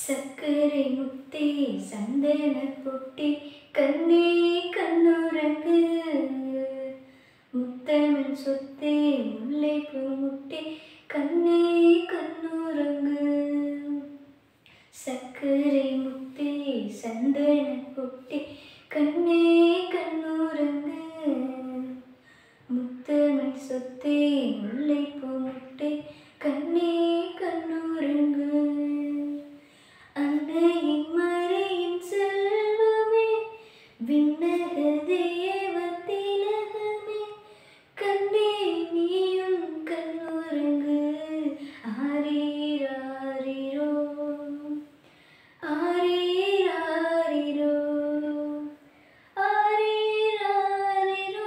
சக்கரை முத்தே சந்தன பொட்டி கண்ணே கண்ணுறங்கு முத்தமிழ் சொத்தே முல்லைப்பூ முட்டி கண்ணே கண்ணுறங்கு சக்கரை முத்தே சந்தன பொட்டி கண்ணே கண்ணுறங்கு முத்தமிழ் சொத்தே முல்லைப்பூ முட்டி கண்ணே கண்ணுறங்கு அன்னையின் மறையின் செல்வமே விண்ணக தேவ திலகமே கண்ணே நீயும் கண்ணுறங்கு ஆரீராரிரோ ஆரீராரிரோ ஆரீராரிரோ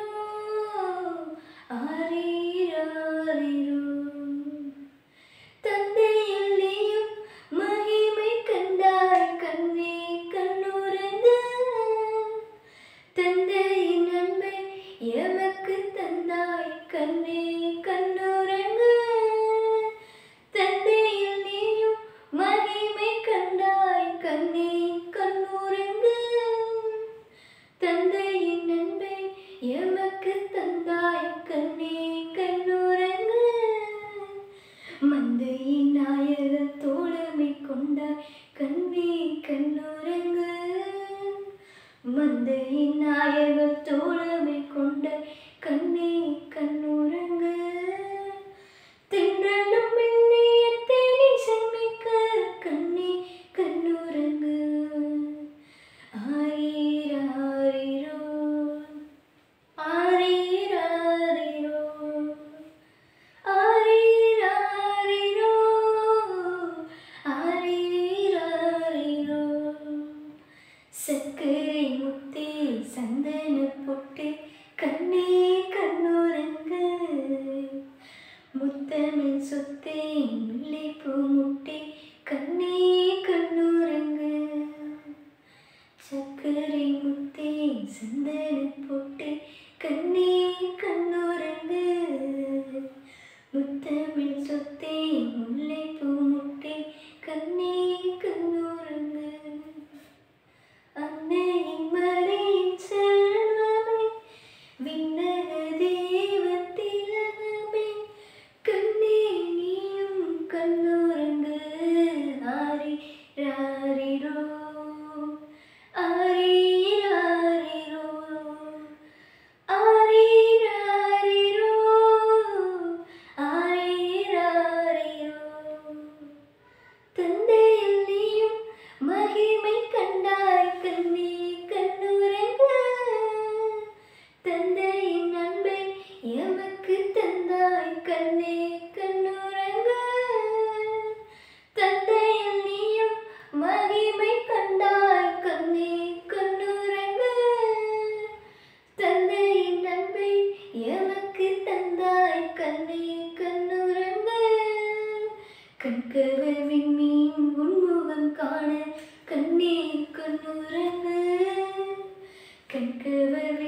ஆரீராரிரோ தந்தையில் நீயும் மகிமை கண்டாய் கண்ணே கண்ணுறங்கு தந்தையின் அன்பை எமக்கு தந்தாய் கண்ணே கண்ணுறங்கு தந்தையில் நீயும் மகிமை கண்டாய் கண்ணே கண்ணுறங்கு தந்தையின் அன்பை எமக்கு தந்தாய் கண்ணே கண்ணுறங்கு மந்தையின் நாயக தோழமை கொண்டாய் கண்ணே கண்ணுறங்கு மந்தையின் நாயக தோழமை கொண்டாய் கண்ணே கண்ணுறங்கு தின்றலும் மென்னிய தேனி செம்மிக்க கண்ணே கண்ணுறங்கு ஆரீராரிரோ ஆரீராரிரோ ஆரீராரிரோ ஆரீராரிரோ சக்கரை முத்தே சந்தன பொட்டு கண்ணே கண்ணுறங்கு முத்தமிழ் சொத்தே முல்லைப்பூ முட்டே கண்ணே கண்ணுறங்கு சக்கரை முத்தே சந்தன பொட்டு கண்ணே கண்ணுறங்கு முத்தமிழ் சொத்தே முல்லைப்பூ முட்டே கண்ணே கண்ணுறங்கு அன்னையின் மறையின் செல்வமே விண்ணக தேவ திலகமே கண்ணே நீயும் கண்ணுறங்கு ஆரி ராரிரோ ஆரி ராரிரோ ஆரி ராரிரோ ஆரி ராரிரோ தந்தையில் நீயும் மகிமை கண்டாய் கண்ணே கண்ணுறங்கு தந்தையின் அன்பை எமக்கு தந்தாய் கண்ணே கண்ணுறங்கு தந்தையில் நீயும் மகிமை கண்டாய் கண்ணே கண்ணுறங்கு தந்தையின் அன்பை எமக்கு தந்தாய் கண்ணே கண்ணுறங்கு கண்கவர் விண்மீன் உன்முகம் காண கண்ணே கண்ணுறங்கு கண்கவர்